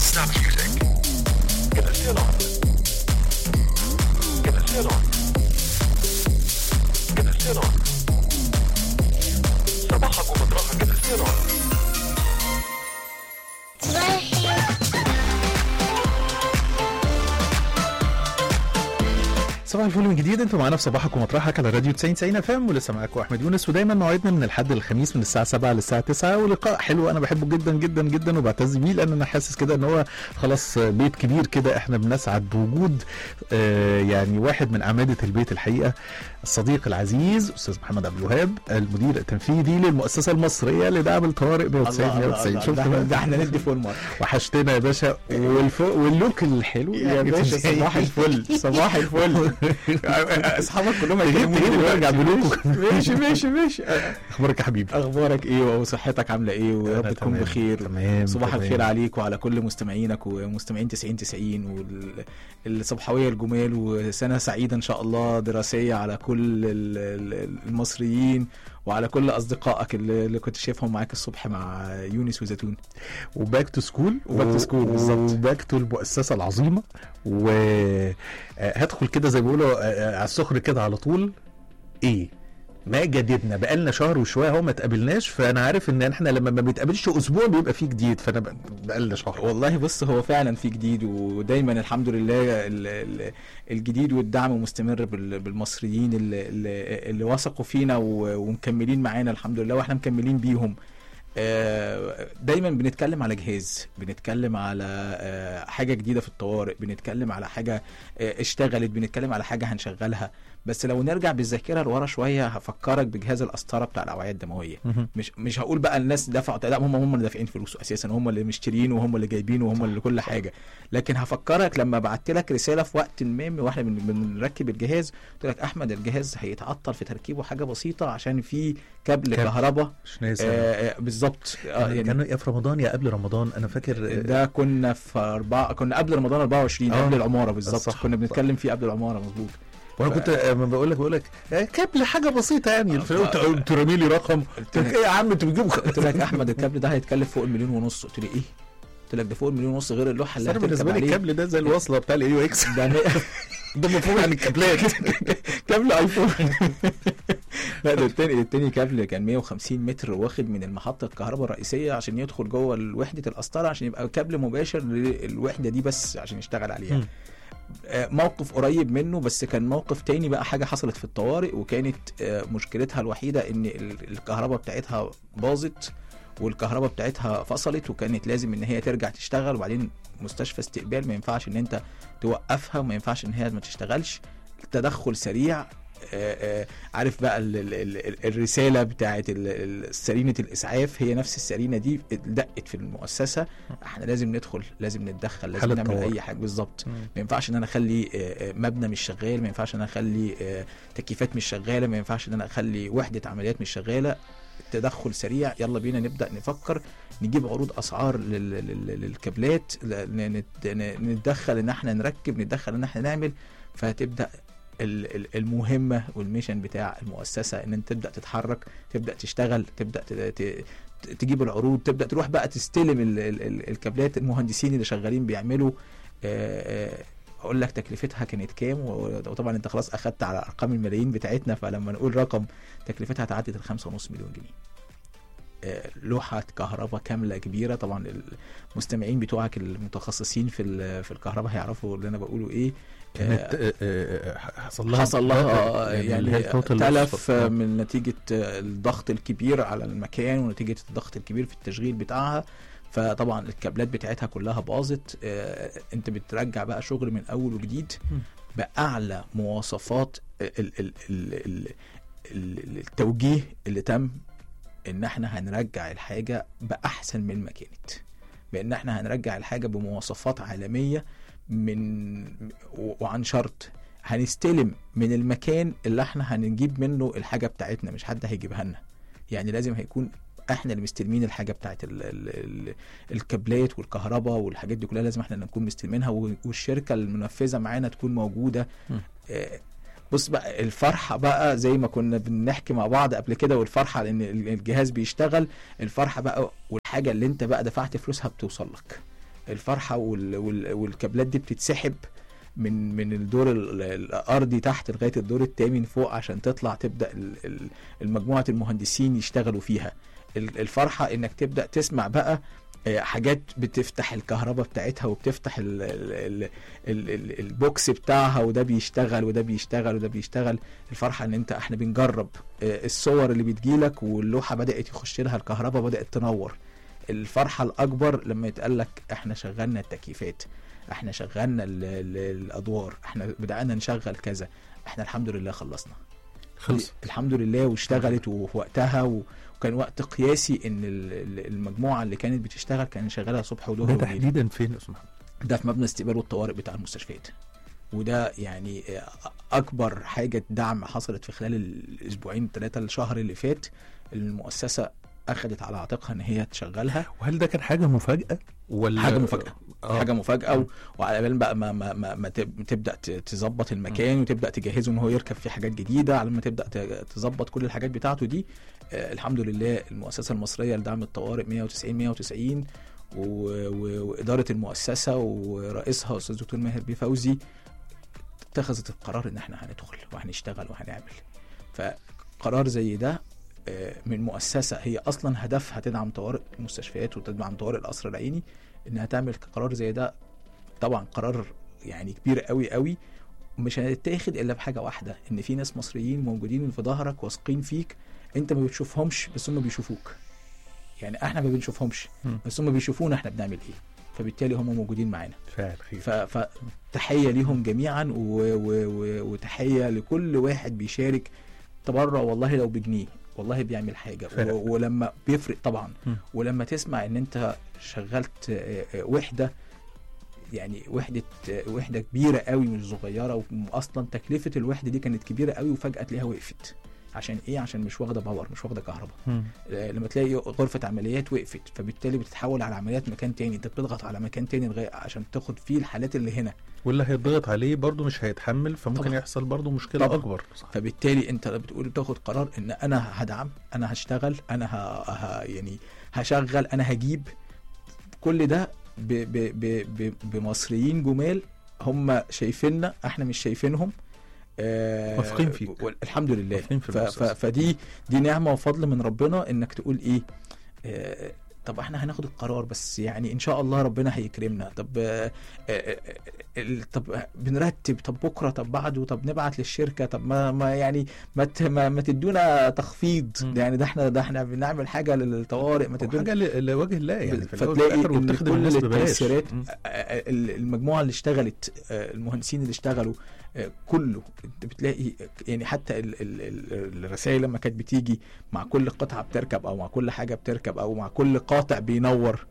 Stop music. Gonna sit on. Gonna sit on. Gonna sit on. صباحك ومطرحك gonna sit on. صباح الفل من جديد انتوا معانا في صباحك ومطرحك على راديو 90 90 اف ام ولسه معاكم احمد يونس ودايما موعدنا من الحد للخميس من الساعه 7 للساعه 9 ولقاء حلو انا بحبه جدا جدا جدا وبعتز بيه لان انا حاسس كده ان هو خلاص بيت كبير كده احنا بنسعد بوجود آه يعني واحد من اعمده البيت الحقيقه الصديق العزيز استاذ محمد عبد الوهاب المدير التنفيذي للمؤسسه المصريه لدعم الطوارئ 190 190 شفت بقى؟ ده احنا ندي فول مره وحشتنا يا باشا والفوق واللوك الحلو يا باشا صباح الفل صباح الفل اصحابك كلهم هيكلموني تجيب دلوقتي. وارجع بلوك. ماشي ماشي ماشي اخبارك يا حبيبي اخبارك ايه وصحتك عامله ايه ويا رب أنا تكون تمام، بخير تمام صباح تمام. الخير عليك وعلى كل مستمعينك ومستمعين 90 90 والصبحويه الجمال وسنه سعيده ان شاء الله دراسيه على كل ال- ال- المصريين وعلى كل اصدقائك اللي اللي كنت شايفهم معاك الصبح مع يونس وزيتون وباك تو سكول وباك تو سكول بالظبط. وباك تو المؤسسه العظيمه وهدخل كده زي ما بيقولوا آه، على السخر كده على طول ايه ما جددنا بقالنا شهر وشويه اهو ما اتقابلناش فانا عارف ان احنا لما ما بنتقابلش اسبوع بيبقى فيه جديد فانا بق- بقالنا شهر والله بص هو فعلا في جديد ودايما الحمد لله ال- ال- الجديد والدعم مستمر بال- بالمصريين اللي, اللي- اللي وثقوا فينا و- ومكملين معانا الحمد لله واحنا مكملين بيهم آه، دايما بنتكلم على جهاز بنتكلم على آه، حاجه جديده في الطوارئ بنتكلم على حاجه آه، اشتغلت بنتكلم على حاجه هنشغلها بس لو نرجع بالذاكره لورا شويه هفكرك بجهاز القسطره بتاع الاوعيه الدمويه مهم. مش مش هقول بقى الناس دفعوا لا هم هم اللي دافعين فلوسه اساسا هم اللي مشترينه وهم اللي جايبينه وهم اللي كل حاجه لكن هفكرك لما بعت لك رساله في وقت ما واحنا بن- بنركب الجهاز قلت لك احمد الجهاز هيتعطل في تركيبه حاجه بسيطه عشان في كابل كابل. كهرباء مش ناسي آه آه بالظبط آه يعني يعني كانوا يا في رمضان يا قبل رمضان انا فاكر آه، ده كنا في أربعة كنا قبل رمضان 24 آه. قبل العماره بالظبط صح، كنا صح. بنتكلم فيه قبل العماره مظبوط وانا ف- كنت لما بقول لك بقول لك آه، كابل حاجه بسيطه يعني ف- قلت قلت رامي لي رقم قلت لك ايه يا عم انتوا بتجيبوا قلت لك احمد الكابل ده هيتكلف فوق المليون ونص قلت لي ايه قلت لك ده فوق المليون ونص غير اللوحه اللي انا بالنسبه هتركب لي عليه الكابل ده زي الوصله بتاع الاي يو اكس ده م- ده مفهوم عن الكابلات كابل ايفون لا ده التاني التاني كابل كان 150 متر واخد من المحطه الكهرباء الرئيسيه عشان يدخل جوه وحده القسطره عشان يبقى كابل مباشر للوحده دي بس عشان يشتغل عليها مم. آه، موقف قريب منه بس كان موقف تاني بقى حاجه حصلت في الطوارئ وكانت آه، مشكلتها الوحيده ان ال- الكهرباء بتاعتها باظت والكهرباء بتاعتها فصلت وكانت لازم ان هي ترجع تشتغل وبعدين مستشفى استقبال ما ينفعش ان انت توقفها وما ينفعش ان هي ما تشتغلش تدخل سريع آه، آه، عارف بقى ال ال ال الرساله بتاعت ال- ال- سرينه الاسعاف هي نفس السرينه دي دقت في المؤسسه احنا لازم ندخل لازم نتدخل لازم حالة نعمل طوارئ. اي حاجه بالظبط ما ينفعش ان انا اخلي آه، آه، مبنى مش شغال ما ينفعش ان انا اخلي آه، تكييفات مش شغاله ما ينفعش ان انا اخلي وحده عمليات مش شغاله تدخل سريع يلا بينا نبدا نفكر نجيب عروض اسعار لل- لل- للكابلات ل- نت- نتدخل ان احنا نركب نتدخل ان احنا نعمل فهتبدا ال- ال- المهمه والميشن بتاع المؤسسه ان انت تبدا تتحرك تبدا تشتغل تبدا ت- ت- تجيب العروض تبدا تروح بقى تستلم ال- ال- ال- الكابلات المهندسين اللي شغالين بيعملوا آه، آه، اقول لك تكلفتها كانت كام و- وطبعا انت خلاص اخدت على ارقام الملايين بتاعتنا فلما نقول رقم تكلفتها تعدت ال 5.5 مليون جنيه آه، لوحة كهرباء كاملة كبيرة طبعا المستمعين بتوعك المتخصصين في ال- في الكهرباء هيعرفوا اللي انا بقوله ايه كانت آه، آه، آه، آه، حصل لها حصل لها آه، يعني, اللي هي التوتال تلف loss. آه. من نتيجة الضغط الكبير على المكان ونتيجة الضغط الكبير في التشغيل بتاعها فطبعا الكابلات بتاعتها كلها باظت آه، انت بترجع بقى شغل من اول وجديد م. باعلى مواصفات ال ال ال ال ال التوجيه اللي تم ان احنا هنرجع الحاجه باحسن من ما كانت بان احنا هنرجع الحاجه بمواصفات عالميه من و- وعن شرط هنستلم من المكان اللي احنا هنجيب منه الحاجه بتاعتنا مش حد هيجيبها لنا يعني لازم هيكون احنا اللي مستلمين الحاجه بتاعت ال ال ال الكابلات والكهرباء والحاجات دي كلها لازم احنا اللي نكون مستلمينها و- والشركه المنفذه معانا تكون موجوده م. آه، بص بقى الفرحه بقى زي ما كنا بنحكي مع بعض قبل كده والفرحه لان ال- الجهاز بيشتغل الفرحه بقى والحاجه اللي انت بقى دفعت فلوسها بتوصل لك الفرحه وال وال والكابلات دي بتتسحب من من الدور ال- الارضي تحت لغايه الدور الثامن فوق عشان تطلع تبدا ال- ال- المجموعه المهندسين يشتغلوا فيها ال- الفرحه انك تبدا تسمع بقى آه، حاجات بتفتح الكهرباء بتاعتها وبتفتح ال ال ال ال ال البوكس بتاعها وده بيشتغل وده بيشتغل وده بيشتغل الفرحه ان انت احنا بنجرب آه، الصور اللي بتجيلك واللوحه بدات يخش لها الكهرباء بدات تنور الفرحه الاكبر لما يتقال لك احنا شغلنا التكييفات احنا شغلنا ال- ال- الادوار احنا بدانا نشغل كذا احنا الحمد لله خلصنا خلص الحمد لله واشتغلت وفي وقتها و- وكان وقت قياسي ان ال- ال- المجموعه اللي كانت بتشتغل كانت شغاله صبح وظهر ده وليل تحديدا فين يا استاذ محمد؟ ده في مبنى استقبال والطوارئ بتاع المستشفيات وده يعني آه، اكبر حاجه دعم حصلت في خلال الاسبوعين ثلاثه الشهر اللي فات المؤسسه اخذت على عاتقها ان هي تشغلها وهل ده كان حاجه مفاجاه ولا حاجة مفاجأة. آه. حاجه مفاجاه و- وعلى بال بقى ما ما ما, ما تب- تبدا ت- تظبط المكان وتبدا تجهزه ان هو يركب فيه حاجات جديده على ما تبدا ت- تظبط كل الحاجات بتاعته دي آه الحمد لله المؤسسه المصريه لدعم الطوارئ 190 190 و- و- واداره المؤسسه ورئيسها استاذ دكتور ماهر بيه فوزي اتخذت القرار ان احنا هندخل وهنشتغل وهنعمل فقرار زي ده آه، من مؤسسه هي اصلا هدفها تدعم طوارئ المستشفيات وتدعم طوارئ القصر العيني انها تعمل قرار زي ده طبعا قرار يعني كبير قوي قوي مش هيتاخد الا بحاجه واحده ان في ناس مصريين موجودين في ظهرك واثقين فيك انت ما بتشوفهمش بس هم بيشوفوك يعني احنا ما بنشوفهمش مم. بس هم بيشوفونا احنا بنعمل ايه فبالتالي هم موجودين معانا فعل خير ف- فتحيه ليهم جميعا و... و... و... وتحيه لكل واحد بيشارك تبرع والله لو بجنيه والله بيعمل حاجه فرق. و... ولما بيفرق طبعا مم. ولما تسمع ان انت شغلت آه، آه، وحده يعني وحده آه، وحده كبيره قوي مش صغيره واصلا تكلفه الوحده دي كانت كبيره قوي وفجاه تلاقيها وقفت عشان ايه عشان مش واخده باور مش واخده كهرباء مم. آه، لما تلاقي غرفة عمليات وقفت فبالتالي بتتحول على عمليات مكان تاني انت بتضغط على مكان تاني لغاية عشان تاخد فيه الحالات اللي هنا واللي هيتضغط عليه برضه مش هيتحمل فممكن طبعا. يحصل برضه مشكله طبعا. اكبر صح فبالتالي انت بتقول بتاخد قرار ان انا هدعم انا هشتغل انا ه... ه... يعني هشغل انا هجيب كل ده ب... ب... ب... ب... بمصريين جمال هم شايفيننا احنا مش شايفينهم آه، واثقين فيك. وال- الحمد لله واثقين في ف... ف... المؤسسة. فدي دي نعمه وفضل من ربنا انك تقول ايه آه، طب احنا هناخد القرار بس يعني ان شاء الله ربنا هيكرمنا طب آه، آه، آه، ال- طب بنرتب طب بكره طب بعده طب نبعت للشركه طب ما, ما يعني ما, ت- ما, ما تدونا تخفيض مم. يعني ده احنا ده احنا بنعمل حاجه للطوارئ ما تدونا حاجه ل- لوجه الله يعني في الأول وفي فتلاقي الآخر ان وبتخدم كل الناس ببلاش التيسيرات مم. آه، آه، المجموعه اللي اشتغلت آه، المهندسين اللي اشتغلوا آه، كله انت بتلاقي يعني حتى ال- ال- ال- الرسائل لما كانت بتيجي مع كل قطعه بتركب او مع كل حاجه بتركب او مع كل قاطع بينور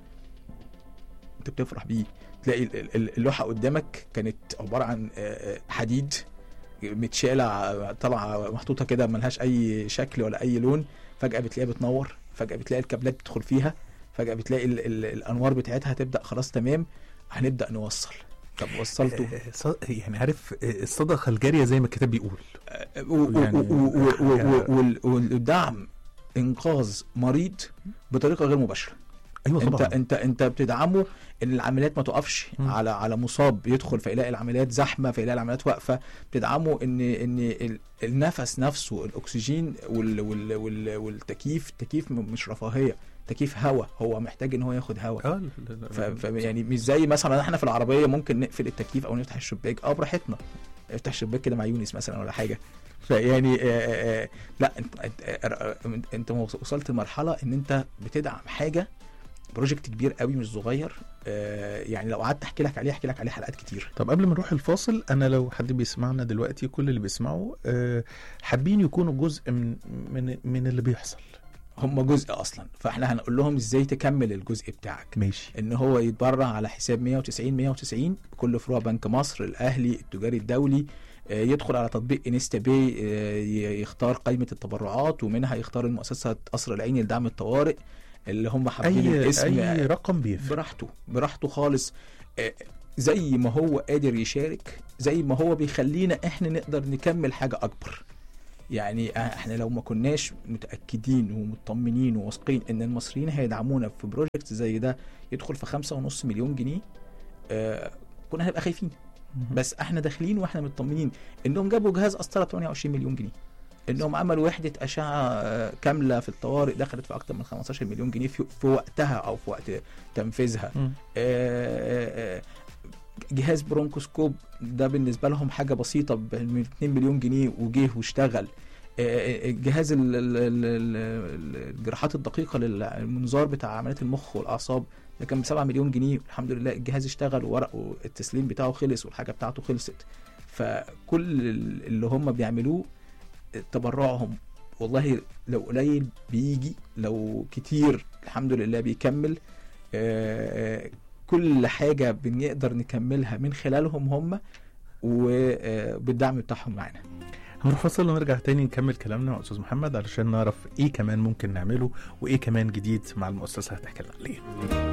انت بتفرح بيه تلاقي ال- ال- اللوحه قدامك كانت عباره عن آه، آه، حديد متشاله ع- طالعه محطوطه كده ملهاش اي شكل ولا اي لون فجاه بتلاقيها بتنور فجاه بتلاقي الكابلات بتدخل فيها فجاه بتلاقي ال ال الانوار بتاعتها تبدا خلاص تمام هنبدا نوصل طب وصلته آه، ص- يعني عارف آه، الصدقه الجاريه زي ما الكتاب بيقول و- و- يعني و- و- و- حاجة- وال- والدعم انقاذ مريض بطريقه غير مباشره ايوه انت طبعا انت انت بتدعمه ان العمليات ما تقفش مم. على على مصاب يدخل فيلاقي العمليات زحمه فيلاقي العمليات واقفه بتدعمه ان ان ال- النفس نفسه الاكسجين وال وال وال والتكييف التكييف م- مش رفاهيه تكييف هواء هو محتاج ان هو ياخد هواء اه لا- لا- لا. ف... ف... يعني مش زي مثلا احنا في العربيه ممكن نقفل التكييف او نفتح الشباك اه براحتنا افتح الشباك كده مع يونس مثلا ولا حاجه فيعني آه آه آه لا انت انت, آه آه انت وصلت لمرحله ان انت بتدعم حاجه بروجكت كبير قوي مش صغير آه يعني لو قعدت احكي لك عليه احكي لك عليه حلقات كتير طب قبل ما نروح الفاصل انا لو حد بيسمعنا دلوقتي كل اللي بيسمعوا آه، حابين يكونوا جزء من من من اللي بيحصل هم جزء اصلا فاحنا هنقول لهم ازاي تكمل الجزء بتاعك ماشي ان هو يتبرع على حساب 190 190 كل فروع بنك مصر الاهلي التجاري الدولي آه، يدخل على تطبيق انستا باي آه، ي- يختار قائمه التبرعات ومنها يختار المؤسسه قصر العيني لدعم الطوارئ اللي هم حابين اي الاسم اي رقم بيفرق براحته براحته خالص آه، زي ما هو قادر يشارك زي ما هو بيخلينا احنا نقدر نكمل حاجه اكبر يعني احنا لو ما كناش متاكدين ومطمنين وواثقين ان المصريين هيدعمونا في بروجكت زي ده يدخل في خمسة ونص مليون جنيه آه كنا هنبقى خايفين بس احنا داخلين واحنا مطمنين انهم جابوا جهاز قسطره 28 مليون جنيه انهم عملوا وحده اشعه آه، كامله في الطوارئ دخلت في اكتر من 15 مليون جنيه في, في وقتها او في وقت تنفيذها مم. آه، آه، جهاز برونكوسكوب ده بالنسبه لهم حاجه بسيطه ب 2 مليون جنيه وجه واشتغل آه، آه، جهاز ال- ال- ال- ال- الجراحات الدقيقه للمنظار بتاع عمليات المخ والاعصاب ده كان ب 7 مليون جنيه الحمد لله الجهاز اشتغل وورق والتسليم بتاعه خلص والحاجه بتاعته خلصت فكل ال- اللي هم بيعملوه تبرعهم والله لو قليل بيجي لو كتير الحمد لله بيكمل آه، كل حاجة بنقدر نكملها من خلالهم هم وبالدعم بتاعهم معانا هنروح فاصل ونرجع تاني نكمل كلامنا مع استاذ محمد علشان نعرف ايه كمان ممكن نعمله وايه كمان جديد مع المؤسسه هتحكي لنا عليه